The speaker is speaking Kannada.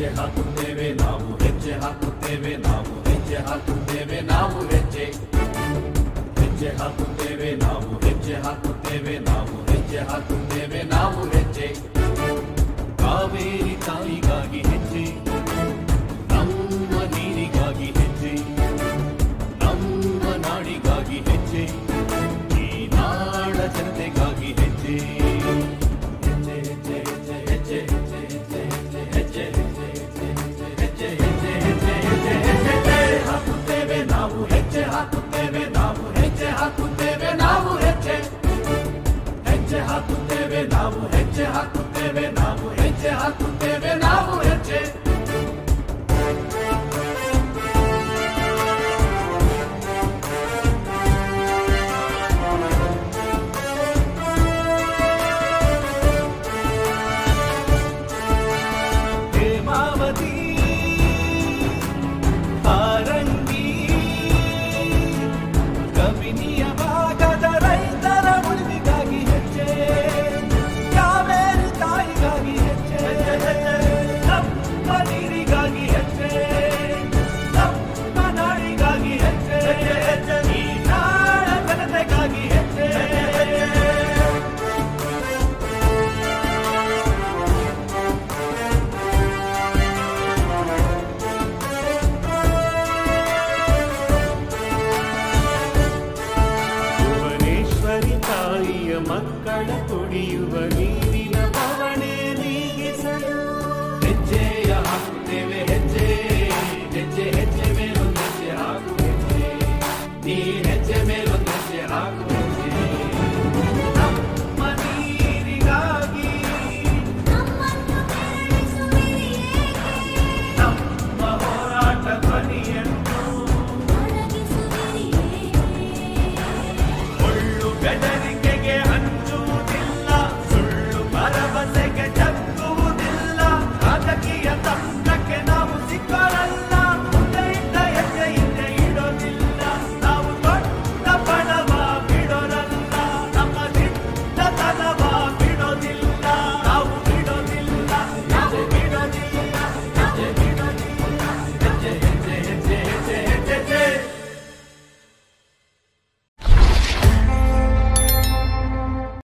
ಹೆಜ್ಜೆ ಹಾಕುತ್ತೇವೆ ನಾವು ಹೆಜ್ಜೆ ಹಾಕುತ್ತೇವೆ ನಾವು ಹೆಜ್ಜೆ ಹಾಕುತ್ತೇವೆ ನಾವು ಹೆಜ್ಜೆ ಹೆಜ್ಜೆ ಹಾಕುತ್ತೇವೆ ನಾವು ಹೆಜ್ಜೆ ಹಾಕುತ್ತೇವೆ ನಾವು ಹೆಜ್ಜೆ ಹಾಕುತ್ತೇವೆ ನಾವು ಹೆಜ್ಜೆ ಕಾವೇರಿ ತಾಯಿಗಾಗಿ ಹೆಜ್ಜೆ ನಮ್ಮ ನೀರಿಗಾಗಿ ಹೆಜ್ಜೆ ನಮ್ಮ ನಾಡಿಗಾಗಿ ಹೆಜ್ಜೆ ಈ ನಾಡ ಜನತೆಗಾಗಿ ಹೆಜ್ಜೆ ಹೆಜ್ಜೆ ಹೆಜ್ಜೆ ಹೆಜ್ಜೆ ಹೆಜ್ಜೆ ಹೆಜ್ಜೆ ಹೆಜ್ಜೆ ಹೆಜ್ಜೆ ಹೆಜ್ಜೆ ಹೆಜ್ಜೆ ಹೆಜ್ಜೆ ಹೆಜ್ಜೆ ಹೆಜ್ಜೆ ಹಾಕುತ್ತೇವೆ ನಾವು ಹೆಜ್ಜೆ ಹಾಕುತ್ತೇವೆ ನಾವು ಹೆಜ್ಜೆ ಹಾಕುತ್ತೇವೆ ನಾವು ಹೆಜ್ಜೆ ಹೆಜ್ಜೆ ಹಾಕುತ್ತೇವೆ ನಾವು ಹೆಜ್ಜೆ ಹಾಕುತ್ತೇವೆ ನಾವು ಹೆಜ್ಜೆ ಹಾಕುತ್ತೇವೆ ನಾವು ಹೆಜ್ಜೆ ಹೇಮಾವತಿ ಆರಂಗಿ ಕಬಿನಿಯ ಭಾಗದ ರೈತರ ಉಳಿವಿಗಾಗಿ ಹೆಜ್ಜೆ ಕಾವೇರಿ ತಾಯಿಗಾಗಿ ಹೆಜ್ಜೆ ನಮ್ಮ ನೀರಿಗಾಗಿ ಹೆಜ್ಜೆ ನಮ್ಮ ನಾಡಿಗಾಗಿ ಹೆಜ್ಜೆ ಈ ನಾಡ ಜನತೆಗಾಗಿ ಹೆಜ್ಜೆ ಭುವನೇಶ್ವರಿ ತಾಯಿಯ ಮಕ್ಕಳ ತುಡಿಯುವ